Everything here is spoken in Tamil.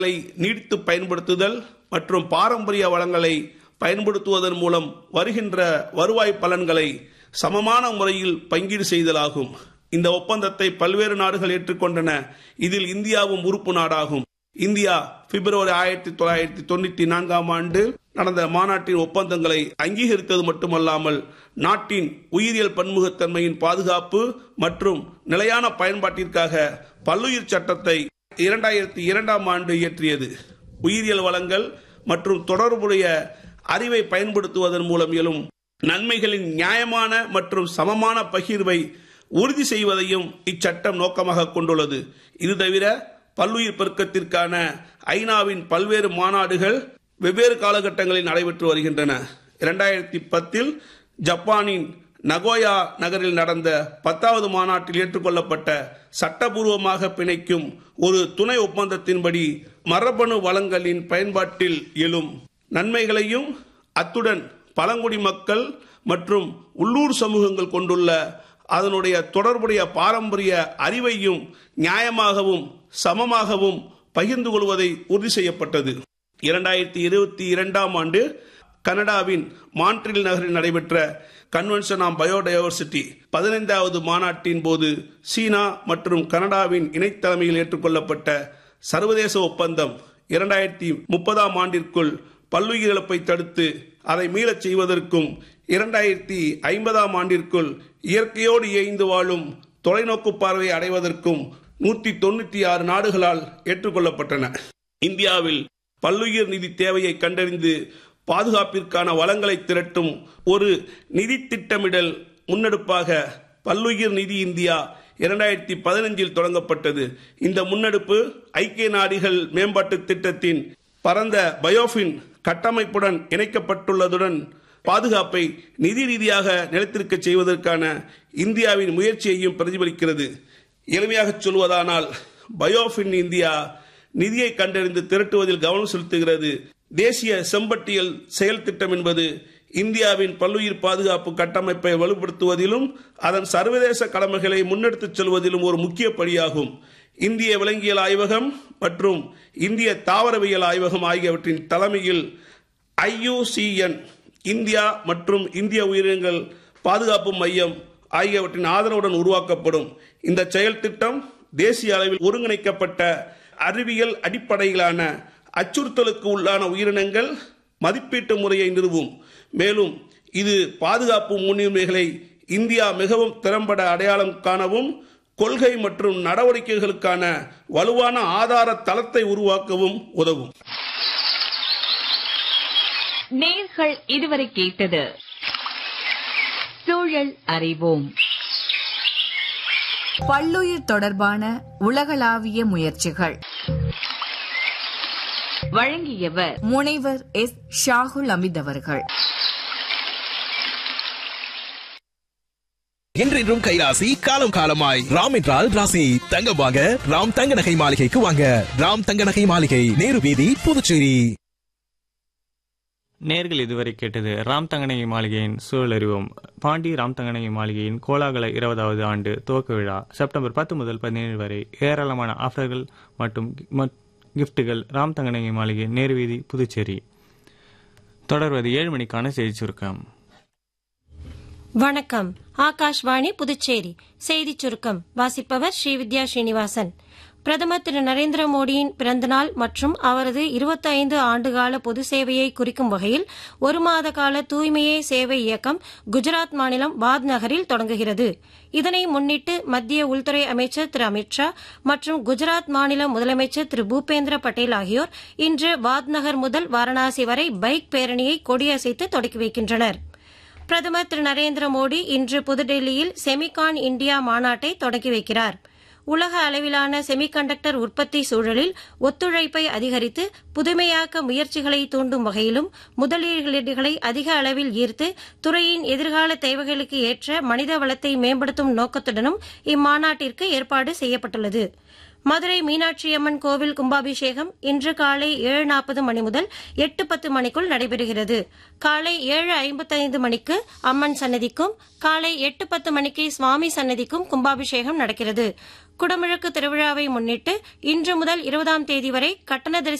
வளங்களை நீடித்து பயன்படுத்துதல் மற்றும் பாரம்பரிய வளங்களை பயன்படுத்துவதன் மூலம் வருகின்ற வருவாய் பலன்களை சமமான முறையில் பங்கீடு செய்தலாகும் இந்த ஒப்பந்தத்தை பல்வேறு நாடுகள் ஏற்றுக்கொண்டன இதில் இந்தியாவும் உறுப்பு நாடாகும் இந்தியா பிப்ரவரி ஆயிரத்தி தொள்ளாயிரத்தி தொண்ணூத்தி நான்காம் ஆண்டு நடந்த மாநாட்டின் ஒப்பந்தங்களை அங்கீகரித்தது மட்டுமல்லாமல் நாட்டின் உயிரியல் பன்முகத்தன்மையின் பாதுகாப்பு மற்றும் நிலையான பயன்பாட்டிற்காக பல்லுயிர் சட்டத்தை இரண்டாயிரத்தி இரண்டாம் ஆண்டு இயற்றியது உயிரியல் வளங்கள் மற்றும் தொடர்புடைய அறிவை பயன்படுத்துவதன் மூலம் எழும் நன்மைகளின் நியாயமான மற்றும் சமமான பகிர்வை உறுதி செய்வதையும் இச்சட்டம் நோக்கமாக கொண்டுள்ளது இது தவிர பல்லுயிர் பெருக்கத்திற்கான ஐநாவின் பல்வேறு மாநாடுகள் வெவ்வேறு காலகட்டங்களில் நடைபெற்று வருகின்றன இரண்டாயிரத்தி பத்தில் ஜப்பானின் நகோயா நகரில் நடந்த பத்தாவது மாநாட்டில் ஏற்றுக்கொள்ளப்பட்ட சட்டபூர்வமாக பிணைக்கும் ஒரு துணை ஒப்பந்தத்தின்படி மரபணு வளங்களின் பயன்பாட்டில் எழும் நன்மைகளையும் அத்துடன் பழங்குடி மக்கள் மற்றும் உள்ளூர் சமூகங்கள் கொண்டுள்ள அதனுடைய தொடர்புடைய பாரம்பரிய அறிவையும் நியாயமாகவும் சமமாகவும் பகிர்ந்து கொள்வதை உறுதி செய்யப்பட்டது இரண்டாயிரத்தி இருபத்தி இரண்டாம் ஆண்டு கனடாவின் மான்ட்ரில் நகரில் நடைபெற்ற கன்வென்ஷன் ஆன் பயோடைவர்சிட்டி பதினைந்தாவது மாநாட்டின் போது சீனா மற்றும் கனடாவின் இணைத்தலைமையில் ஏற்றுக்கொள்ளப்பட்ட சர்வதேச ஒப்பந்தம் இரண்டாயிரத்தி முப்பதாம் ஆண்டிற்குள் பல்லுயிர் இழப்பை தடுத்து அதை மீளச் செய்வதற்கும் இரண்டாயிரத்தி ஐம்பதாம் ஆண்டிற்குள் இயற்கையோடு இயைந்து வாழும் தொலைநோக்கு பார்வையை அடைவதற்கும் நூற்றி தொண்ணூற்றி ஆறு நாடுகளால் ஏற்றுக்கொள்ளப்பட்டன இந்தியாவில் பல்லுயிர் நிதி தேவையை கண்டறிந்து பாதுகாப்பிற்கான வளங்களை திரட்டும் ஒரு நிதி திட்டமிடல் முன்னெடுப்பாக பல்லுயிர் நிதி இந்தியா இரண்டாயிரத்தி பதினஞ்சில் தொடங்கப்பட்டது இந்த முன்னெடுப்பு ஐக்கிய நாடுகள் மேம்பாட்டு திட்டத்தின் பரந்த பயோஃபின் கட்டமைப்புடன் இணைக்கப்பட்டுள்ளதுடன் பாதுகாப்பை நிதி ரீதியாக நிலைத்திருக்க செய்வதற்கான இந்தியாவின் முயற்சியையும் பிரதிபலிக்கிறது எளிமையாக சொல்வதானால் பயோஃபின் இந்தியா நிதியை கண்டறிந்து திரட்டுவதில் கவனம் செலுத்துகிறது தேசிய செம்பட்டியல் செயல் திட்டம் என்பது இந்தியாவின் பல்லுயிர் பாதுகாப்பு கட்டமைப்பை வலுப்படுத்துவதிலும் அதன் சர்வதேச கடமைகளை முன்னெடுத்துச் செல்வதிலும் ஒரு முக்கிய படியாகும் இந்திய விலங்கியல் ஆய்வகம் மற்றும் இந்திய தாவரவியல் ஆய்வகம் ஆகியவற்றின் தலைமையில் ஐயூசிஎன் இந்தியா மற்றும் இந்திய உயிரினங்கள் பாதுகாப்பு மையம் ஆகியவற்றின் ஆதரவுடன் உருவாக்கப்படும் இந்த செயல் திட்டம் தேசிய அளவில் ஒருங்கிணைக்கப்பட்ட அறிவியல் அடிப்படையிலான அச்சுறுத்தலுக்கு உள்ளான உயிரினங்கள் மதிப்பீட்டு முறையை நிறுவும் மேலும் இது பாதுகாப்பு முன்னுரிமைகளை இந்தியா மிகவும் திறம்பட அடையாளம் காணவும் கொள்கை மற்றும் நடவடிக்கைகளுக்கான வலுவான ஆதார தளத்தை உருவாக்கவும் உதவும் நேர்கள் இதுவரை கேட்டது சூழல் அறிவோம் பல்லுயிர் தொடர்பான உலகளாவிய முயற்சிகள் வழங்கியவர் முனைவர் எஸ் ஷாகுல் அமித் அவர்கள் என்றென்றும் கைராசி காலம் காலமாய் ராம் என்றால் ராசி தங்கம் வாங்க ராம் தங்க நகை மாளிகைக்கு வாங்க ராம் தங்க நகை மாளிகை நேரு வீதி புதுச்சேரி நேர்கள் இதுவரை கேட்டது ராம் தங்கநகை மாளிகையின் சூழலறிவோம் பாண்டி ராம் தங்கநகை மாளிகையின் கோலாகல இருபதாவது ஆண்டு துவக்க விழா செப்டம்பர் பத்து முதல் பதினேழு வரை ஏராளமான ஆஃபர்கள் மற்றும் ம- கிஃப்ட்டுகள் ராம் தங்கநகை மாளிகை நேரு வீதி புதுச்சேரி தொடர்வது ஏழு மணிக்கான செய்தி சுருக்கம் வணக்கம் ஆகாஷ்வாணி புதுச்சேரி செய்திச் சுருக்கம் வாசிப்பவர் ஸ்ரீவித்யா ஸ்ரீனிவாசன் பிரதமர் திரு நரேந்திர மோடியின் பிறந்தநாள் மற்றும் அவரது 25 ஆண்டுகால பொது சேவையை குறிக்கும் வகையில் ஒரு மாத கால தூய்மையே சேவை இயக்கம் குஜராத் மாநிலம் பாத் நகரில் தொடங்குகிறது இதனை முன்னிட்டு மத்திய உள்துறை அமைச்சர் திரு அமித்ஷா மற்றும் குஜராத் மாநில முதலமைச்சர் திரு பூபேந்திர பட்டேல் ஆகியோர் இன்று பாத் நகர் முதல் வாரணாசி வரை பைக் பேரணியை கொடியசைத்து தொடக்கி வைக்கின்றனர் பிரதமர் திரு நரேந்திர மோடி இன்று புதுடெல்லியில் செமிகான் இந்தியா மாநாட்டை தொடங்கி வைக்கிறார் உலக அளவிலான செமிகண்டக்டர் உற்பத்தி சூழலில் ஒத்துழைப்பை அதிகரித்து புதுமையாக்க முயற்சிகளை தூண்டும் வகையிலும் முதலீடுகளை அதிக அளவில் ஈர்த்து துறையின் எதிர்கால தேவைகளுக்கு ஏற்ற மனித வளத்தை மேம்படுத்தும் நோக்கத்துடனும் இம்மாநாட்டிற்கு ஏற்பாடு செய்யப்பட்டுள்ளது மதுரை மீனாட்சியம்மன் கோவில் கும்பாபிஷேகம் இன்று காலை ஏழு நாற்பது மணி முதல் எட்டு பத்து மணிக்குள் நடைபெறுகிறது காலை ஏழு ஐம்பத்தைந்து மணிக்கு அம்மன் சன்னதிக்கும் காலை எட்டு பத்து மணிக்கு சுவாமி சன்னதிக்கும் கும்பாபிஷேகம் நடக்கிறது குடமுழுக்கு திருவிழாவை முன்னிட்டு இன்று முதல் இருபதாம் தேதி வரை கட்டண